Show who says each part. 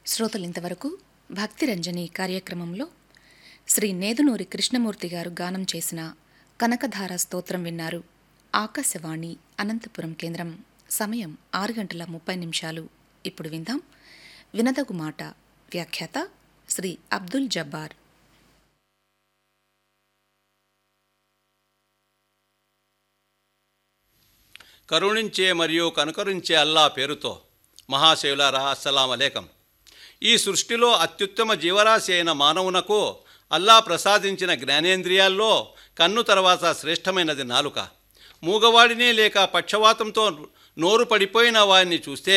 Speaker 1: శ్రోతలింతవరకు భక్తిరంజని కార్యక్రమంలో శ్రీ నేదునూరి కృష్ణమూర్తి గారు గానం చేసిన కనకధార స్తోత్రం విన్నారు ఆకాశవాణి అనంతపురం కేంద్రం సమయం ఆరు గంటల ముప్పై నిమిషాలు ఇప్పుడు విందాం వినదగు మాట వ్యాఖ్యాత శ్రీ అబ్దుల్ జబ్బార్
Speaker 2: కరుణించే మరియు కనుకరించే అల్లా పేరుతో మహాశివులారా అస్సలాం అలేకం ఈ సృష్టిలో అత్యుత్తమ జీవరాశి అయిన మానవునకు అల్లా ప్రసాదించిన జ్ఞానేంద్రియాల్లో కన్ను తర్వాత శ్రేష్టమైనది నాలుక మూగవాడినే లేక పక్షవాతంతో నోరు పడిపోయిన వారిని చూస్తే